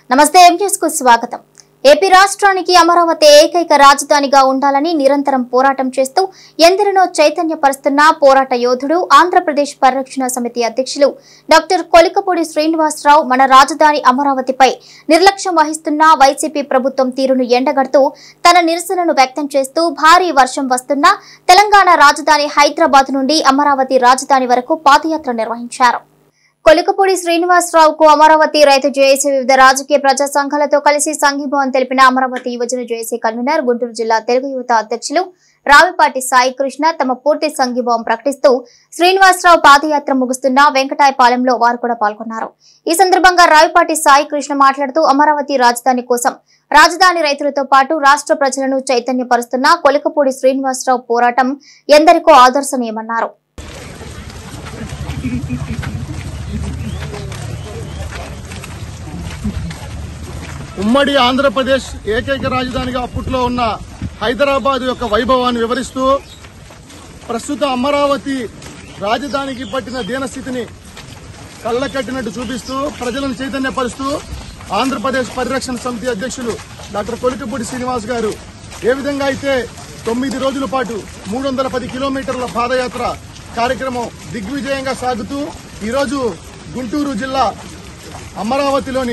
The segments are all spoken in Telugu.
నమస్తే ఎంజెస్ కు స్వాగతం ఏపీ రాష్ట్రానికి అమరావతి ఏకైక రాజధానిగా ఉండాలని నిరంతరం పోరాటం చేస్తూ ఎందరినో చైతన్యపరుస్తున్న పోరాట యోధుడు ఆంధ్రప్రదేశ్ పరిరక్షణ సమితి అధ్యక్షులు డాక్టర్ కొలికపూడి శ్రీనివాసరావు మన రాజధాని అమరావతిపై నిర్లక్ష్యం వహిస్తున్న వైసీపీ ప్రభుత్వం తీరును ఎండగడుతూ తన నిరసనను వ్యక్తం చేస్తూ భారీ వర్షం వస్తున్నా తెలంగాణ రాజధాని హైదరాబాద్ నుండి అమరావతి రాజధాని వరకు పాదయాత్ర నిర్వహించారు కొలికపూడి శ్రీనివాసరావుకు అమరావతి రైతు జేఏసీ వివిధ రాజకీయ ప్రజా సంఘాలతో కలిసి సంఘీభావం తెలిపిన అమరావతి యువజన జేఏసీ కన్వీనర్ గుంటూరు జిల్లా తెలుగు యువత అధ్యక్షులు రావిపాటి సాయి కృష్ణ తమ పూర్తి సంఘీభావం ప్రకటిస్తూ శ్రీనివాసరావు పాదయాత్ర ముగుస్తున్న వెంకటాయపాలెంలో వారు కూడా పాల్గొన్నారు ఈ సందర్భంగా రావిపాటి సాయి కృష్ణ మాట్లాడుతూ అమరావతి రాజధాని కోసం రాజధాని రైతులతో పాటు రాష్ట్ర ప్రజలను చైతన్యపరుస్తున్న కొలికపూడి శ్రీనివాసరావు పోరాటం ఎందరికో ఆదర్శనీయమన్నారు ఉమ్మడి ఆంధ్రప్రదేశ్ ఏకైక రాజధానిగా అప్పట్లో ఉన్న హైదరాబాద్ యొక్క వైభవాన్ని వివరిస్తూ ప్రస్తుత అమరావతి రాజధానికి పట్టిన దీనస్థితిని కళ్ళకట్టినట్టు చూపిస్తూ ప్రజలను చైతన్యపరుస్తూ ఆంధ్రప్రదేశ్ పరిరక్షణ సమితి అధ్యక్షులు డాక్టర్ కొలికపూడి శ్రీనివాస్ గారు ఏ విధంగా అయితే తొమ్మిది రోజుల పాటు మూడు వందల పది కిలోమీటర్ల పాదయాత్ర కార్యక్రమం దిగ్విజయంగా సాగుతూ ఈరోజు గుంటూరు జిల్లా అమరావతిలోని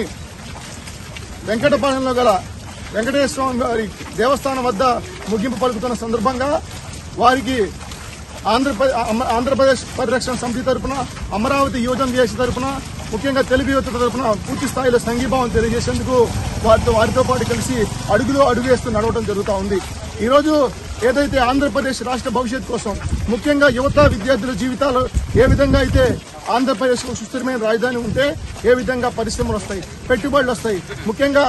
వెంకటపాలెంలో గల వెంకటేశ్వర స్వామి వారి దేవస్థానం వద్ద ముగింపు పలుకుతున్న సందర్భంగా వారికి ఆంధ్రప్రదేశ్ ఆంధ్రప్రదేశ్ పరిరక్షణ సమితి తరపున అమరావతి యువజన చేసే తరపున ముఖ్యంగా తెలుగు యువత తరపున పూర్తి స్థాయిలో సంఘీభావం తెలియజేసేందుకు వారితో వారితో పాటు కలిసి అడుగులో అడుగు వేస్తూ నడవడం జరుగుతూ ఉంది ఈరోజు ఏదైతే ఆంధ్రప్రదేశ్ రాష్ట్ర భవిష్యత్తు కోసం ముఖ్యంగా యువత విద్యార్థుల జీవితాలు ఏ విధంగా అయితే ఆంధ్రప్రదేశ్ సుస్థిరమైన రాజధాని ఉంటే ఏ విధంగా పరిశ్రమలు వస్తాయి పెట్టుబడులు వస్తాయి ముఖ్యంగా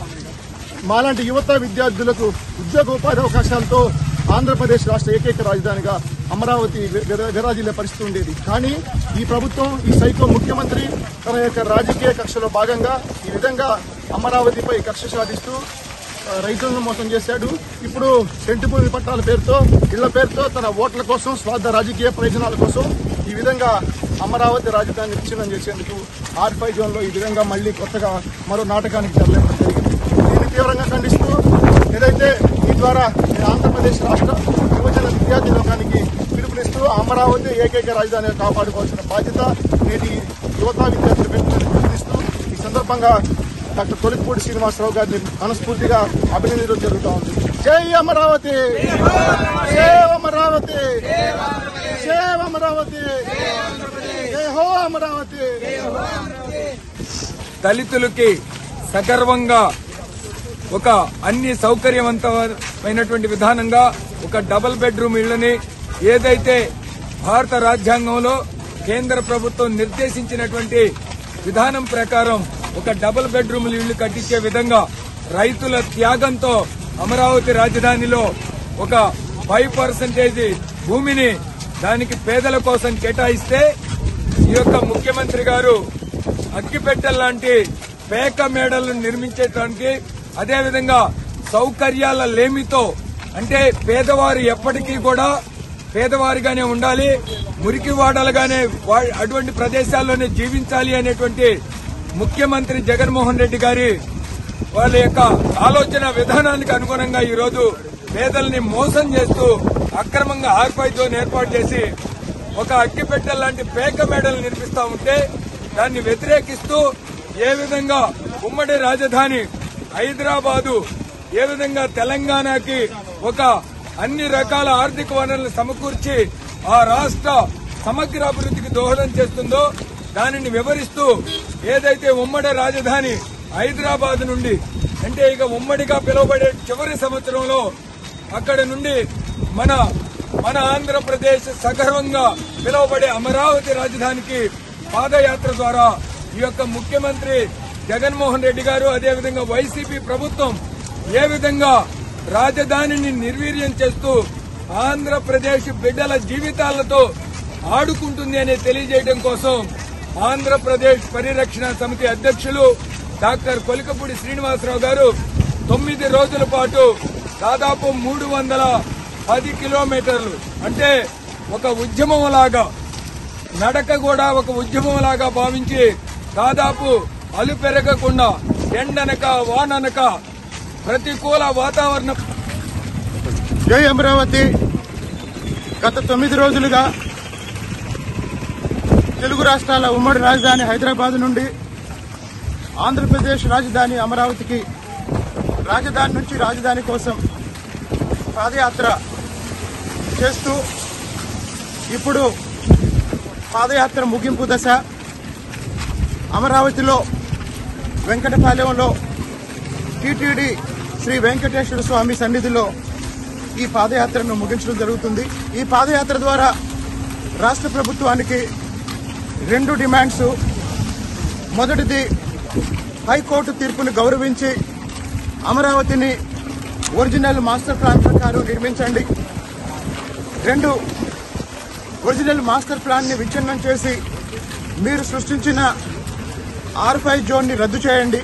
మాలాంటి యువత విద్యార్థులకు ఉద్యోగ ఉపాధి అవకాశాలతో ఆంధ్రప్రదేశ్ రాష్ట్ర ఏకైక రాజధానిగా అమరావతి విర- విరాజిల్లే పరిస్థితి ఉండేది కానీ ఈ ప్రభుత్వం ఈ సైకో ముఖ్యమంత్రి తన యొక్క రాజకీయ కక్షలో భాగంగా ఈ విధంగా అమరావతిపై కక్ష సాధిస్తూ ఆ, రైతులను మోసం చేశాడు ఇప్పుడు సెంటు భూమి పట్టాల పేరుతో ఇళ్ల పేరుతో తన ఓట్ల కోసం స్వార్థ రాజకీయ ప్రయోజనాల కోసం ఈ విధంగా అమరావతి రాజధాని విచ్ఛిన్నం చేసేందుకు ఆర్ ఫైవ్ జోన్ లో ఈ విధంగా మళ్ళీ కొత్తగా మరో నాటకానికి తరలించడం జరిగింది దీన్ని తీవ్రంగా ఖండిస్తూ ఏదైతే ఈ ద్వారా ఈ ఆంధ్రప్రదేశ్ రాష్ట్ర యువజన విద్యార్థి లోకానికి పిలుపునిస్తూ అమరావతి ఏకైక రాజధానిగా కాపాడుకోవాల్సిన బాధ్యత నేటి యువత విద్యార్థులు పెట్టుకుని పిలుపునిస్తూ ఈ సందర్భంగా డాక్టర్ తొలిపూడి శ్రీనివాసరావు గారిని మనస్ఫూర్తిగా అభినందించడం జరుగుతూ ఉంది జై అమరావతి జై అమరావతి జై అమరావతి జై హో అమరావతి దళితులకి సగర్వంగా ఒక అన్ని సౌకర్యవంతమైనటువంటి విధానంగా ఒక డబుల్ బెడ్రూమ్ ఇళ్లని ఏదైతే భారత రాజ్యాంగంలో కేంద్ర ప్రభుత్వం నిర్దేశించినటువంటి విధానం ప్రకారం ఒక డబుల్ బెడ్రూమ్ ఇళ్లు కట్టించే విధంగా రైతుల త్యాగంతో అమరావతి రాజధానిలో ఒక ఫైవ్ పర్సెంటేజ్ భూమిని దానికి పేదల కోసం కేటాయిస్తే ఈ యొక్క ముఖ్యమంత్రి గారు అగ్గిపెట్టెల లాంటి పేక మేడలను నిర్మించడానికి అదేవిధంగా సౌకర్యాల లేమితో అంటే పేదవారు ఎప్పటికీ కూడా పేదవారిగానే ఉండాలి మురికి వాడలుగానే వా- అటువంటి ప్రదేశాల్లోనే జీవించాలి అనేటువంటి ముఖ్యమంత్రి జగన్మోహన్ రెడ్డి గారి వాళ్ళ యొక్క ఆలోచన విధానానికి అనుగుణంగా ఈ రోజు పేదల్ని మోసం చేస్తూ అక్రమంగా ఆర్పై జోన్ ఏర్పాటు చేసి ఒక అగ్గిపెట్టెల లాంటి పేక మేడలు నిర్మిస్తా ఉంటే దాన్ని వ్యతిరేకిస్తూ ఏ విధంగా ఉమ్మడి రాజధాని హైదరాబాదు ఏ విధంగా తెలంగాణకి ఒక అన్ని రకాల ఆర్థిక వనరులను సమకూర్చి ఆ రాష్ట్ర సమగ్ర అభివృద్ధికి దోహదం చేస్తుందో దానిని వివరిస్తూ ఏదైతే ఉమ్మడి రాజధాని హైదరాబాద్ నుండి అంటే ఇక ఉమ్మడిగా పిలువబడే చివరి సంవత్సరంలో అక్కడ నుండి మన మన ఆంధ్రప్రదేశ్ సగర్వంగా పిలువబడే అమరావతి రాజధానికి పాదయాత్ర ద్వారా ఈ యొక్క ముఖ్యమంత్రి జగన్మోహన్ రెడ్డి గారు అదేవిధంగా వైసీపీ ప్రభుత్వం ఏ విధంగా రాజధానిని నిర్వీర్యం చేస్తూ ఆంధ్రప్రదేశ్ బిడ్డల జీవితాలతో ఆడుకుంటుంది అని తెలియజేయడం కోసం ఆంధ్రప్రదేశ్ పరిరక్షణ సమితి అధ్యక్షులు డాక్టర్ కొలికపూడి శ్రీనివాసరావు గారు తొమ్మిది రోజుల పాటు దాదాపు మూడు వందల పది కిలోమీటర్లు అంటే ఒక ఉద్యమం లాగా నడక కూడా ఒక ఉద్యమం లాగా భావించి దాదాపు అలు పెరగకుండా ఎండనక వాననక ప్రతికూల వాతావరణం జై అమరావతి గత తొమ్మిది రోజులుగా తెలుగు రాష్ట్రాల ఉమ్మడి రాజధాని హైదరాబాద్ నుండి ఆంధ్రప్రదేశ్ రాజధాని అమరావతికి రాజధాని నుంచి రాజధాని కోసం పాదయాత్ర చేస్తూ ఇప్పుడు పాదయాత్ర ముగింపు దశ అమరావతిలో వెంకటపాలెంలో టీటీడీ శ్రీ వెంకటేశ్వర స్వామి సన్నిధిలో ఈ పాదయాత్రను ముగించడం జరుగుతుంది ఈ పాదయాత్ర ద్వారా రాష్ట్ర ప్రభుత్వానికి రెండు డిమాండ్స్ మొదటిది హైకోర్టు తీర్పును గౌరవించి అమరావతిని ఒరిజినల్ మాస్టర్ ప్లాన్ ప్రకారం నిర్మించండి రెండు ఒరిజినల్ మాస్టర్ ప్లాన్ ని విచ్ఛిన్నం చేసి మీరు సృష్టించిన ఆర్ ఫైవ్ జోన్ ని రద్దు చేయండి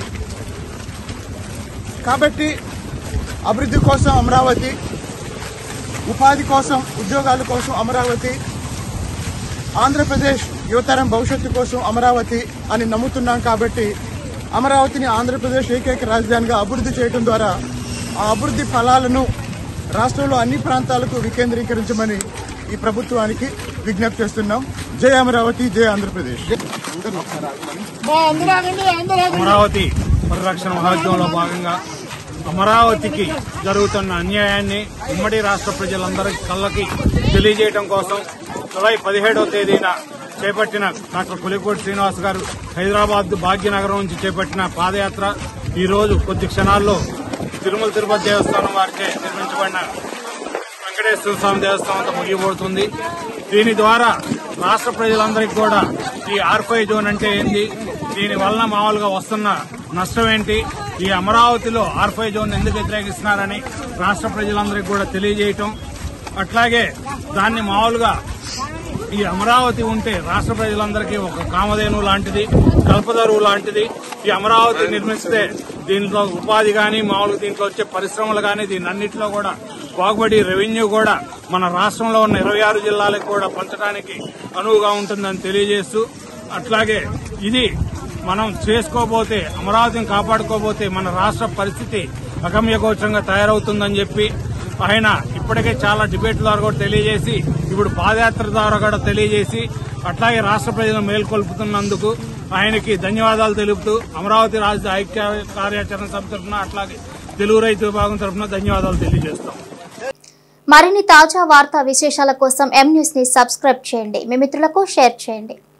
కాబట్టి అభివృద్ధి కోసం అమరావతి ఉపాధి కోసం ఉద్యోగాల కోసం అమరావతి ఆంధ్రప్రదేశ్ యువతరం భవిష్యత్తు కోసం అమరావతి అని నమ్ముతున్నాం కాబట్టి అమరావతిని ఆంధ్రప్రదేశ్ ఏకైక రాజధానిగా అభివృద్ధి చేయడం ద్వారా ఆ అభివృద్ధి ఫలాలను రాష్ట్రంలో అన్ని ప్రాంతాలకు వికేంద్రీకరించమని ఈ ప్రభుత్వానికి విజ్ఞప్తి చేస్తున్నాం జై అమరావతి జై ఆంధ్రప్రదేశ్ అమరావతి పరిరక్షణ మహోద్యమంలో భాగంగా అమరావతికి జరుగుతున్న అన్యాయాన్ని ఉమ్మడి రాష్ట్ర ప్రజలందరి కళ్ళకి తెలియజేయడం కోసం జులై పదిహేడవ తేదీన చేపట్టిన డాక్టర్ పులికోటి శ్రీనివాస్ గారు హైదరాబాద్ భాగ్యనగరం నుంచి చేపట్టిన పాదయాత్ర ఈ రోజు కొద్ది క్షణాల్లో తిరుమల తిరుపతి దేవస్థానం వారిచే నిర్మించబడిన వెంకటేశ్వర స్వామి దేవస్థానంతో ముగియబోతుంది దీని ద్వారా రాష్ట్ర ప్రజలందరికీ కూడా ఈ ఆర్ఫై జోన్ అంటే ఏంటి దీని వలన మామూలుగా వస్తున్న నష్టం ఏంటి ఈ అమరావతిలో ఆర్ఫై జోన్ ఎందుకు వ్యతిరేకిస్తున్నారని రాష్ట్ర ప్రజలందరికీ కూడా తెలియజేయటం అట్లాగే దాన్ని మామూలుగా ఈ అమరావతి ఉంటే రాష్ట్ర ప్రజలందరికీ ఒక కామధేను లాంటిది కల్పదరువు లాంటిది ఈ అమరావతి నిర్మిస్తే దీంట్లో ఉపాధి గాని మామూలుగా దీంట్లో వచ్చే పరిశ్రమలు గాని దీని అన్నింటిలో కూడా బాగుబడి రెవెన్యూ కూడా మన రాష్ట్రంలో ఉన్న ఇరవై ఆరు జిల్లాలకు కూడా పంచడానికి అనువుగా ఉంటుందని తెలియజేస్తూ అట్లాగే ఇది మనం చేసుకోబోతే అమరావతిని కాపాడుకోబోతే మన రాష్ట్ర పరిస్థితి అగమ్యగోచరంగా తయారవుతుందని చెప్పి ఆయన ఇప్పటికే చాలా డిబేట్ల ద్వారా కూడా తెలియజేసి ఇప్పుడు పాదయాత్ర ద్వారా కూడా తెలియజేసి అట్లాగే రాష్ట్ర ప్రజలను మేల్కొల్పుతున్నందుకు ఆయనకి ధన్యవాదాలు తెలుపుతూ అమరావతి రాజధాని ఐక్య కార్యాచరణ సమితి తరఫున అట్లాగే తెలుగు రైతు విభాగం తరఫున ధన్యవాదాలు తెలియజేస్తాం మరిన్ని తాజా వార్తా విశేషాల కోసం ఎం న్యూస్ ని సబ్స్క్రైబ్ చేయండి మీ మిత్రులకు షేర్ చేయండి